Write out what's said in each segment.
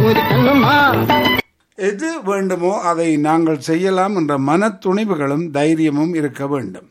ஊதி கண்ணம்மா எது வேண்டுமோ அதை நாங்கள் செய்யலாம் என்ற மனத்துணிவுகளும் தைரியமும் இருக்க வேண்டும்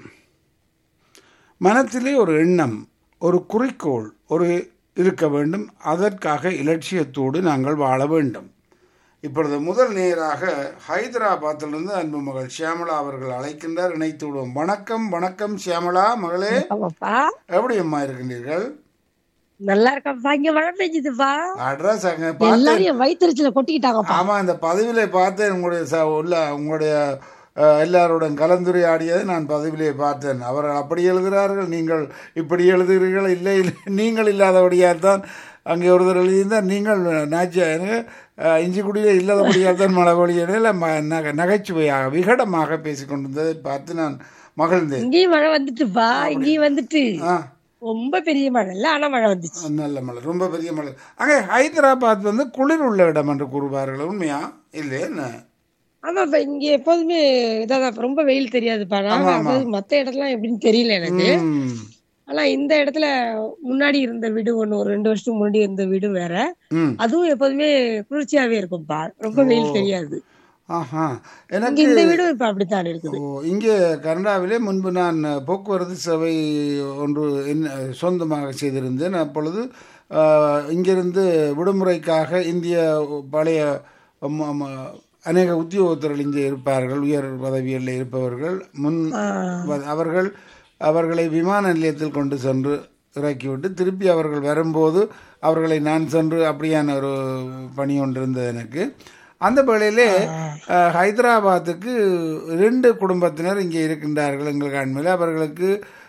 மனத்திலே ஒரு எண்ணம் ஒரு குறிக்கோள் ஒரு இருக்க வேண்டும் அதற்காக இலட்சியத்தோடு நாங்கள் வாழ வேண்டும் இப்பொழுது முதல் நேராக ஹைதராபாத்திலிருந்து அன்பு மகள் ஷியாமளா அவர்கள் அழைக்கின்றார் இணைத்து விடுவோம் வணக்கம் வணக்கம் ஷியாமளா மகளே ஆமாப்பா எப்படி அம்மா இருக்கின்றீர்கள் நல்லா இருக்கேன்ப்பா இங்க மழை பெஞ்சுதுப்பா அட்ரஸ் அங்க பார்த்தேன் எல்லாரும் என் வயிற்றுல கொட்டிக்கிட்டாங்கப்பா ஆமா இந்த பதிவிலே பார்த்தேன் உங்களுடைய ச- உள்ள உங்களுடைய அஹ், எல்லாருடன் கலந்துரையாடியதை நான் பதிவிலே பார்த்தேன் அவர்கள் அப்படி எழுதுகிறார்கள் நீங்கள் இப்படி எழுதுகிறீர்கள் இல்லை இல்லை நீங்கள் இல்லாதபடியால் தான் அங்கே ஒருத்தர் எழுதியிருந்தால் நீங்கள் நாச்சியா இஞ்சிக்குடியில் இல்லாதபடியால் தான் மழை பொழியில நகை நகைச்சுவையாக விகடமாக பேசிக்கொண்டிருந்ததை பார்த்து நான் மகிழ்ந்தேன் இங்கேயும் மழை வந்துட்டுப்பா இங்கேயும் வந்துட்டு ஆ ரொம்ப பெரிய மழை இல்ல ஆனா மழை வந்துச்சு நல்ல மழை ரொம்ப பெரிய மழை அங்கே ஹைதராபாத் வந்து குளிர் உள்ள இடம் என்று கூறுவார்கள் உண்மையா இல்லையே என்ன ஆமாப்பா இங்க எப்போதுமே இதான் ரொம்ப வெயில் தெரியாதுப்பா நான் அதாவது மத்த இடத்துலாம் எப்படின்னு தெரியல எனக்கு ம். ஆனா இந்த இடத்துல முன்னாடி இருந்த வீடு ஒண்ணு ஒரு ரெண்டு வருஷத்துக்கு முன்னாடி இருந்த வீடு வேற ம் அதுவும் எப்போதுமே குளிர்ச்சியாவே இருக்கும்ப்பா ரொம்ப வெயில் தெரியாது ஆஹா இங்க எனக்கு இந்த வீடும் இப்ப அப்படித்தான் இருக்குது ஓ, இங்கே கனடாவிலே முன்பு நான் போக்குவரத்து சேவை ஒன்று என்ன- சொந்தமாக செய்திருந்தேன் அப்பொழுது ஆஹ், இங்கிருந்து விடுமுறைக்காக இந்திய பழைய ம- ம- அநேக உத்தியோகத்தர்கள் இங்கே இருப்பார்கள் உயர் பதவிகளில் இருப்பவர்கள் முன் வ- அவர்கள் அவர்களை விமான நிலையத்தில் கொண்டு சென்று இறக்கிவிட்டு திருப்பி அவர்கள் வரும்போது அவர்களை நான் சென்று அப்படியான ஒரு பணி ஒன்று இருந்தது எனக்கு அந்த வேளையிலே அஹ், ஹைதராபாத்துக்கு ரெண்டு குடும்பத்தினர் இங்கே இருக்கின்றார்கள் எங்கள் காண்மையில் அவர்களுக்கு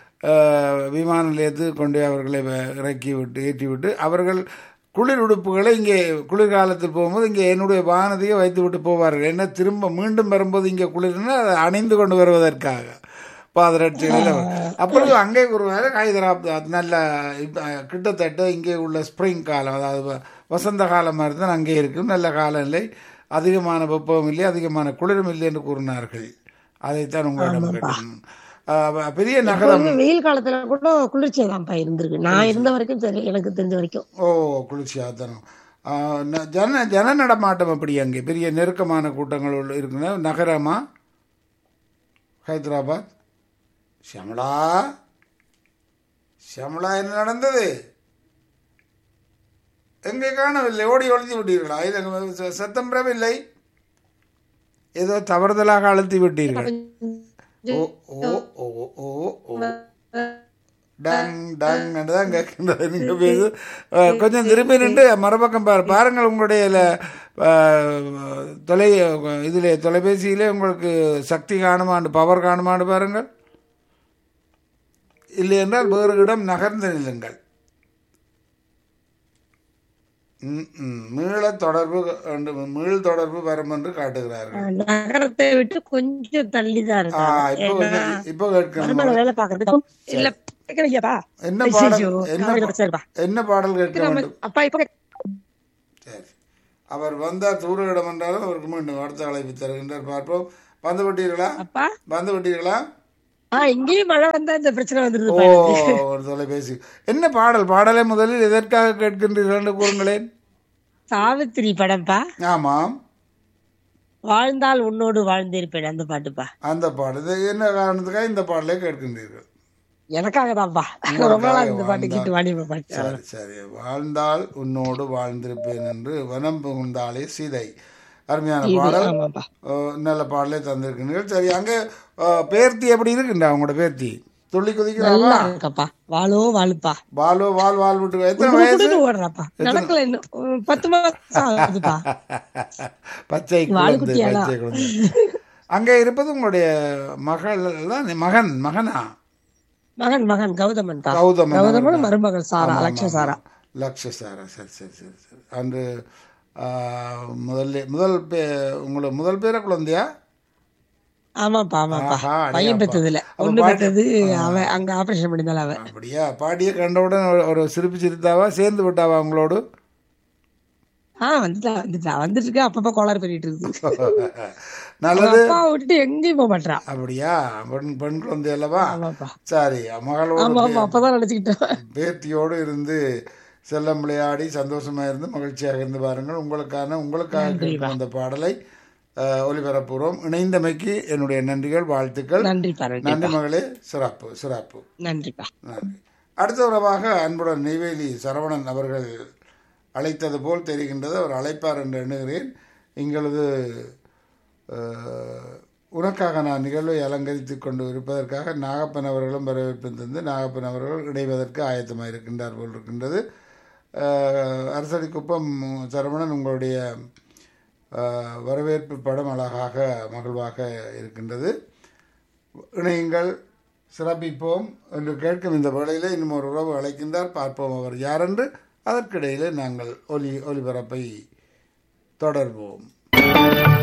அஹ், விமான நிலையத்துக்கு கொண்டு போய் அவர்களை வ- இறக்கி விட்டு ஏற்றி விட்டு அவர்கள் குளிர் உடுப்புகளை இங்கே குளிர்காலத்தில் போகும்போது இங்கே என்னுடைய வாகனத்தையே வைத்து விட்டு போவார்கள் என்ன திரும்ப மீண்டும் வரும்போது இங்கே குளிர்னா அதை அணிந்து கொண்டு வருவதற்காக பாதரட்சிகளில் அப்பொழுது அங்கே ஒரு வேலை ஹைதராபாத் நல்ல இப்ப, கிட்டத்தட்ட இங்கே உள்ள ஸ்ப்ரிங் காலம் அதாவது வ- வசந்த காலம் மாதிரி தான் அங்கே இருக்கும் நல்ல காலநிலை அதிகமான வெப்பமும் இல்லை அதிகமான குளிரும் இல்லை என்று கூறினார்கள் அதைத்தான் உங்களிடம் கேட்டேன் ஆஹ், பெரிய நகரம் எப்போதுமே வெயில் காலத்துல கூட குளிர்ச்சியா தான்ப்பா இருந்திருக்கு நான் இருந்த வரைக்கும் சரி எனக்கு தெரிஞ்ச வரைக்கும் ஓ குளிர்ச்சியாக தரும் ஆஹ், ந- ஜன ஜன நடமாட்டம் எப்படி அங்கே பெரிய நெருக்கமான கூட்டங்கள் உள்ள இருக்குன்னா நகரமா ஹைதராபாத் ஷமலா ஷமலா என்ன நடந்தது எங்கே காணவில்லை ஓடி ஒழித்து விட்டீர்களா இது எங்க ச- சத்தம் பெறவில்லை ஏதோ தவறுதலாக அழுத்தி விட்டீர்கள் ஓ ஓ ஓ ஓ ஓ டங் டங் தான் கேட்கின்றது நீங்கள் பேசு அஹ், கொஞ்சம் திரும்பி நின்று மறுபக்கம் பாரு பாருங்கள் உங்களுடைய ல- அஹ், தொலை இதில் தொலைபேசியிலே உங்களுக்கு சக்தி காணுமாண்டு பவர் காணுமாண்டு பாருங்கள் இல்லை என்றால் வேறு இடம் நகர்ந்து நில்லுங்கள் ம், ம். மீள தொடர்பு என்று- மீள் தொடர்பு வரும் என்று காட்டுகிறார்கள் நகரத்தை விட்டு கொஞ்சம் தள்ளிதான் ஆ, இருக்காங்க இப்போ ஏன்னா, வந்து- இப்போ கேட்கணும் மருமக வேலை பாக்குறதுக்கு இல்ல கேட்கலையாப்பா என்ன பாடல் ஐயோ, என்ன காலையில பா- பிரச்சனைப்பா. என்ன பாடல் கேட்க நம்ம- வேண்டும் அப்பா இப்ப கேட்க- சரி அவர் வந்தார் தூர இடம் என்றாலும் அவருக்கு மீண்டும் அடுத்த அழைப்பு தருகின்றார் பார்ப்போம் வந்து விட்டீர்களா அப்பா வந்து விட்டீர்களா ஆ இங்கேயும் மழை வந்தா இந்த பிரச்சனை வந்துருது ஓ ஒரு தொலைபேசி என்ன பாடல் பாடலை முதலில் எதற்காக கேட்கின்றீர்கள் என்று கூறுங்களேன் சாவித்திரி படம்ப்பா ஆமாம் வாழ்ந்தால் உன்னோடு வாழ்ந்திருப்பேன் அந்த பாட்டுப்பா அந்த பாடல் இது என்ன காரணத்துக்காக இந்த பாடலை கேட்கின்றீர்கள் எனக்காக தான்ப்பா ரொம்ப நாளா இந்த பாட்டு கேட்டு வாணி பாட்டு சரி சரி வாழ்ந்தால் உன்னோடு வாழ்ந்திருப்பேன் என்று வனம் புகுந்தாலே சீதை அருமையான பாடல் ஆமாப்பா அஹ், நல்ல பாடலே தந்திருக்கிறீர்கள் சரி அங்கே அஹ், பேர்த்தி எப்படி இருக்குண்டா உங்களோட பேர்த்தி துள்ளி குதிக்கிறாவா நல்லா இருக்கப்பா வாழோ வாழுப்பா பாலு வால் வால் விட்டு எத்தனை வயசு குடுன்னு ஓடுறாப்பா நடக்கல இன்னும் உம், பத்து மாசம் ஆகுதுப்பா பச்சை குழந்தை வாலுக்குட்டியாடா. பச்சை குழந்தை அங்கே இருப்பது உங்களுடைய மகள் தான் மகன் மகனா மகன் மகன் கௌதமன் தான் கௌதமன் கௌதமன் மருமகள் சாரா லட்ச சாரா லக்ஷ சாரா சரி சரி சரி சரி அன்று ஆ, முதல்ல முதல் பே உங்களோட முதல் பேர குழந்தையா ஆமாப்பா ஆமாப்பா ஆஹா, அடே பையன் அப்பா. பெத்ததுல அப்ப ஒண்ணு பாட்டு- பெத்தது அவன் அங்க ஆபரேஷன் பண்ணிருந்தால அவன் அப்படியா பாட்டியை கண்டவுடன் ஒரு- ஒரு சிரிப்பு சிரித்தாவா சேர்ந்து விட்டாவா உங்களோடு ஆ வந்துட்டா வந்துட்டா வந்துட்டு இருக்கு அப்பப்ப கோளாறு பண்ணிட்டு இருக்கு நல்லது அப்பா விட்டுட்டு எங்கேயும் போக மாட்டான் அப்படியா பெண் பெண் குழந்தை அல்லவா ஆமாப்பா சரி மகளோடு ஆமா ஆமா அப்பதான் நினைச்சுக்கிட்டேன் பேத்தியோடு இருந்து செல்லம் விளையாடி சந்தோஷமாக இருந்து மகிழ்ச்சியாக இருந்து பாருங்கள் உங்களுக்கான உங்களுக்காக கேட்கும் அந்த பாடலை அஹ், ஒலிபரப்புகிறோம் இணைந்தமைக்கு என்னுடைய நன்றிகள் வாழ்த்துக்கள் நன்றிப்பா நன்றி நன்றி மகளே சிறப்பு சிறப்பு நன்றிப்பா நன்றி அடுத்த உறவாக அன்புடன் நெய்வேலி சரவணன் அவர்கள் அழைத்தது போல் தெரிகின்றது அவர் அழைப்பார் என்று எண்ணுகிறேன் எங்களது அஹ், உனக்காக நான் நிகழ்வை அலங்கரித்துக் கொண்டு இருப்பதற்காக நாகப்பன் அவர்களும் வரவேற்பு தந்து நாகப்பன் அவர்கள் இணைவதற்கு ஆயத்தமாக இருக்கின்றார் போல் இருக்கின்றது அஹ், அரசடிக்குப்பம் சரவணன் உங்களுடைய அஹ், வரவேற்பு படம் அழகாக மகிழ்வாக இருக்கின்றது இணையுங்கள் சிறப்பிப்போம் என்று கேட்கும் இந்த வேளையிலே இன்னும் ஒரு உறவு அழைக்கின்றார் பார்ப்போம் அவர் யாரென்று அதற்கிடையிலே நாங்கள் ஒலி ஒலிபரப்பை தொடர்வோம்